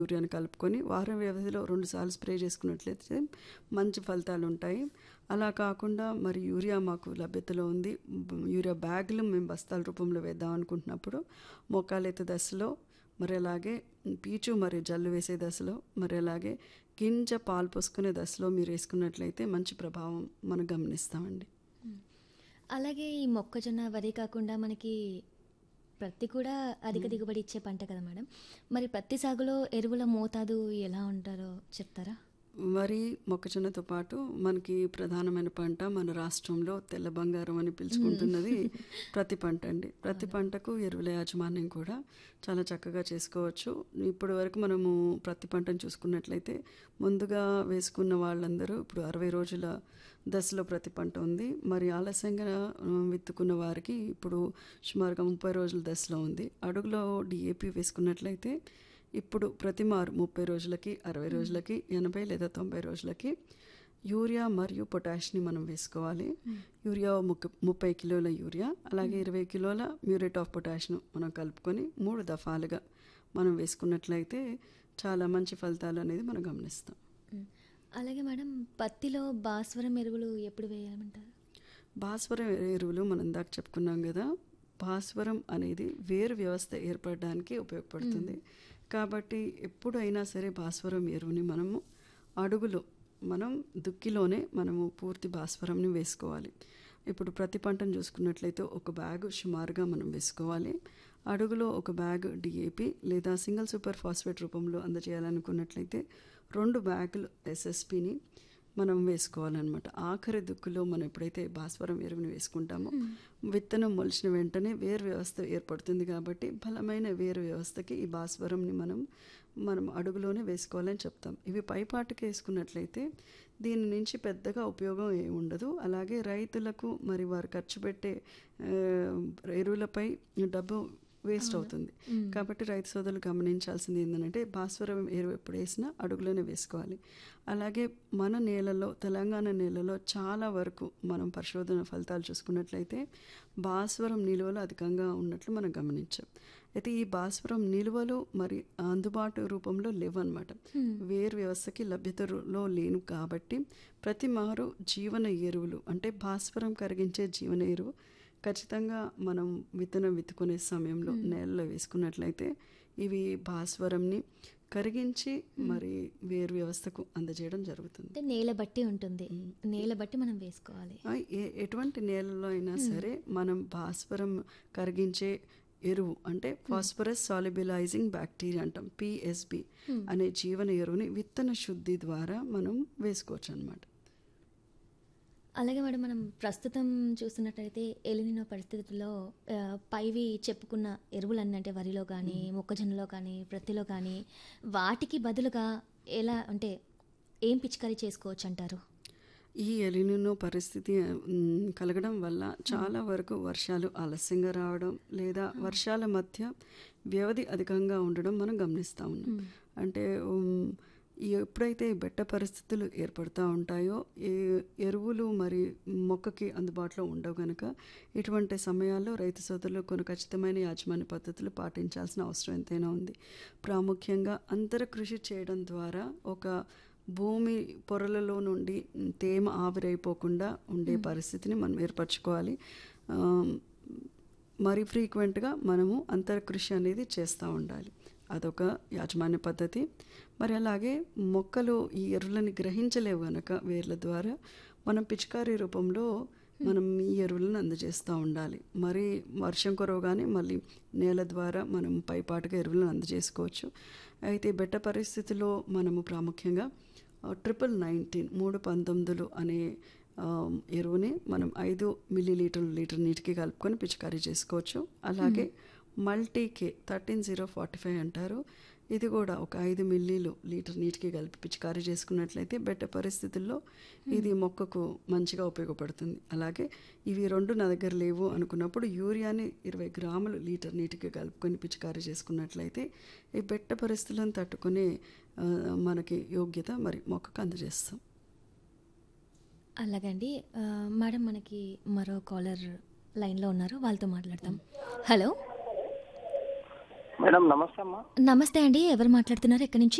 యూరియాని కలుపుకొని వారం వ్యవధిలో రెండుసార్లు స్ప్రే చేసుకున్నట్లయితే మంచి ఫలితాలు ఉంటాయి అలా కాకుండా మరి యూరియా మాకు లభ్యతలో ఉంది బ- యూరియా బ్యాగులు మేము బస్తాల రూపంలో వేద్దాం అనుకుంటున్నప్పుడు మొక్కలెత్త దశలో మరి అలాగే పీచు మరి జల్లు వేసే దశలో మరి అలాగే గింజ పాలు పోసుకునే దశలో మీరు వేసుకున్నట్లయితే మంచి ప్రభావం మనం గమనిస్తామండి అలాగే ఈ మొక్కజొన్న వరి కాకుండా మనకి ప్రత్తి కూడా అధిక దిగుబడి ఇచ్చే పంట కదా మేడం మరి ప్రత్తి సాగులో ఎరువుల మోతాదు ఎలా ఉంటారో చెప్తారా వరి మొక్కజొన్నతో పాటు మనకి ప్రధానమైన పంట మన రాష్ట్రంలో తెల్ల బంగారం అని పిలుచుకుంటున్నది ప్రతి పంట అండి ప్రతి పంటకు ఎరువుల యాజమాన్యం కూడా చాలా చక్కగా చేసుకోవచ్చు ఇప్పటి వరకు మనము ప్రతి పంటను చూసుకున్నట్లయితే ముందుగా వేసుకున్న వాళ్ళందరూ ఇప్పుడు అరవై రోజుల దశలో ప్రతి పంట ఉంది మరి ఆలస్యంగా ఆ, విత్తుకున్న వారికి ఇప్పుడు సుమారుగా ముప్పై రోజుల దశలో ఉంది అడుగులో డిఏపి వేసుకున్నట్లయితే ఇప్పుడు ప్రతి మారు ముప్పై రోజులకి అరవై రోజులకి ఎనభై లేదా తొంభై రోజులకి యూరియా మరియు పొటాష్ని మనం వేసుకోవాలి యూరియా ముక్క ముప్పై కిలోల యూరియా అలాగే ఇరవై కిలోల మ్యూరేట్ ఆఫ్ పొటాష్ను మనం కలుపుకొని మూడు దఫాలుగా మనం వేసుకున్నట్లయితే చాలా మంచి ఫలితాలు అనేది మనం గమనిస్తాం ఉమ్. అలాగే మేడం పత్తిలో భాస్వరం ఎరువులు ఎప్పుడు వేయాలంటారు భాస్వరం ఎరువులు మనం ఇందాక చెప్పుకున్నాం కదా భాస్వరం అనేది వేరు వ్యవస్థ ఏర్పడడానికి ఉపయోగపడుతుంది కాబట్టి ఎప్పుడైనా సరే భాస్వరం ఎరువుని మనము అడుగులో మనం దుక్కిలోనే మనము పూర్తి భాస్వరంని వేసుకోవాలి ఇప్పుడు ప్రతి పంటను చూసుకున్నట్లయితే ఒక బ్యాగ్ సుమారుగా మనం వేసుకోవాలి అడుగులో ఒక బ్యాగ్ డిఏపి లేదా సింగిల్ సూపర్ ఫాస్ఫేట్ రూపంలో అందజేయాలనుకున్నట్లయితే రెండు బ్యాగులు ఎస్ఎస్పిని మనం వేసుకోవాలన్నమాట ఆఖరి దుక్కులో మనం ఎప్పుడైతే భాస్వరం ఎరువుని వేసుకుంటామో విత్తనం మొలిచిన వెంటనే వేరు వ్యవస్థ ఏర్పడుతుంది కాబట్టి బలమైన వేరు వ్యవస్థకి ఈ భాస్వరంని మనం మనం అడుగులోనే వేసుకోవాలని చెప్తాం ఇవి పైపాటుకి వేసుకున్నట్లయితే దీని నుంచి పెద్దగా ఉపయోగం ఏమి ఉండదు అలాగే రైతులకు మరి వారు ఖర్చు పెట్టే ఆ, ఎరువులపై డబ్బు వేస్ట్ అవుతుంది కాబట్టి రైతు సోదరులు గమనించాల్సింది ఏంటంటే భాస్వరం ఎరువు ఎప్పుడు వేసినా అడుగులోనే వేసుకోవాలి అలాగే మన నేలలో తెలంగాణ నేలలో చాలా వరకు మనం పరిశోధన ఫలితాలు చూసుకున్నట్లయితే భాస్వరం నిల్వలు అధికంగా ఉన్నట్లు మనం గమనించాం అయితే ఈ భాస్వరం నిల్వలు మరి అందుబాటు రూపంలో లేవన్నమాట వేరు వ్యవస్థకి లభ్యతలో లేను కాబట్టి ప్రతి మారు జీవన ఎరువులు అంటే భాస్వరం కరిగించే జీవన ఎరువు ఖచ్చితంగా మనం విత్తనం విత్తుకునే సమయంలో నేలలో వేసుకున్నట్లయితే ఇవి భాస్వరంని కరిగించి మరి వేరు వ్యవస్థకు అందజేయడం జరుగుతుంది అంటే నేల బట్టి ఉంటుంది నేల బట్టి మనం వేసుకోవాలి ఆ, ఏ- ఎటువంటి నేలలో అయినా సరే మనం భాస్వరం కరిగించే ఎరువు అంటే ఫాస్ఫరస్ సాలిబిలైజింగ్ బ్యాక్టీరియా అంటాం పిఎస్బి అనే జీవన ఎరువుని విత్తన శుద్ధి ద్వారా మనం వేసుకోవచ్చు అనమాట అలాగే మేడం మనం ప్రస్తుతం చూస్తున్నట్టయితే ఎలినినో పరిస్థితుల్లో ఆ, పైవి చెప్పుకున్న ఎరువులన్నీ అంటే వరిలో కానీ మొక్కజొన్నలో కానీ ప్రత్తిలో కానీ వాటికి బదులుగా ఎలా అంటే ఏం పిచికారీ చేసుకోవచ్చు అంటారు ఈ ఎలినినో పరిస్థితి మ్, కలగడం వల్ల చాలా వరకు వర్షాలు ఆలస్యంగా రావడం లేదా వర్షాల మధ్య వ్యవధి అధికంగా ఉండడం మనం గమనిస్తూ ఉన్నాం అంటే ఉమ్, ఈ ఎప్పుడైతే ఈ బెట్ట పరిస్థితులు ఏర్పడుతూ ఉంటాయో ఈ ఎరువులు మరి మొక్కకి అందుబాటులో ఉండవు కనుక ఇటువంటి సమయాల్లో రైతు సోదరులు కొన్ని ఖచ్చితమైన యాజమాన్య పద్ధతులు పాటించాల్సిన అవసరం ఎంతైనా ఉంది ప్రాముఖ్యంగా అంతర కృషి చేయడం ద్వారా ఒక భూమి పొరలలో నుండి తేమ ఆవిరైపోకుండా ఉండే పరిస్థితిని మనం ఏర్పరచుకోవాలి ఆ, మరి ఫ్రీక్వెంట్గా మనము అంతర్కృషి అనేది చేస్తూ ఉండాలి అదొక యాజమాన్య పద్ధతి మరి అలాగే మొక్కలు ఈ ఎరువులని గ్రహించలేవు గనక వేర్ల ద్వారా మనం పిచికారీ రూపంలో మనం ఈ ఎరువులను అందజేస్తూ ఉండాలి మరి వర్షం కురవగానే మళ్ళీ నేల ద్వారా మనం పైపాటుగా ఎరువులను అందజేసుకోవచ్చు అయితే బెట్ట పరిస్థితిలో మనము ప్రాముఖ్యంగా ట్రిపుల్ నైన్టీన్ మూడు పంతొమ్మిదిలు అనే ఆ, ఎరువుని మనం ఐదు మిల్లీ లీటర్లు లీటర్ నీటికి కలుపుకొని పిచికారీ చేసుకోవచ్చు అలాగే multi K thirteen zero forty five అంటారు ఇది కూడా ఒక ఐదు మిల్లీలు లీటర్ నీటికి కలిపి పిచికారీ చేసుకున్నట్లయితే బెట్ట పరిస్థితుల్లో ఇది మొక్కకు మంచిగా ఉపయోగపడుతుంది అలాగే ఇవి రెండు నా దగ్గర లేవు అనుకున్నప్పుడు యూరియాని ఇరవై గ్రాములు లీటర్ నీటికి కలుపుకొని పిచికారీ చేసుకున్నట్లయితే ఈ బెట్ట పరిస్థితులను తట్టుకునే ఆ, మనకి యోగ్యత మరి మొక్కకు అందజేస్తాం అలాగండి ఆ, మేడం మనకి మరో కాలర్ లైన్లో ఉన్నారు వాళ్ళతో మాట్లాడతాం హలో మేడం నమస్తే అమ్మా నమస్తే అండి ఎవరు మాట్లాడుతున్నారు ఎక్కడి నుంచి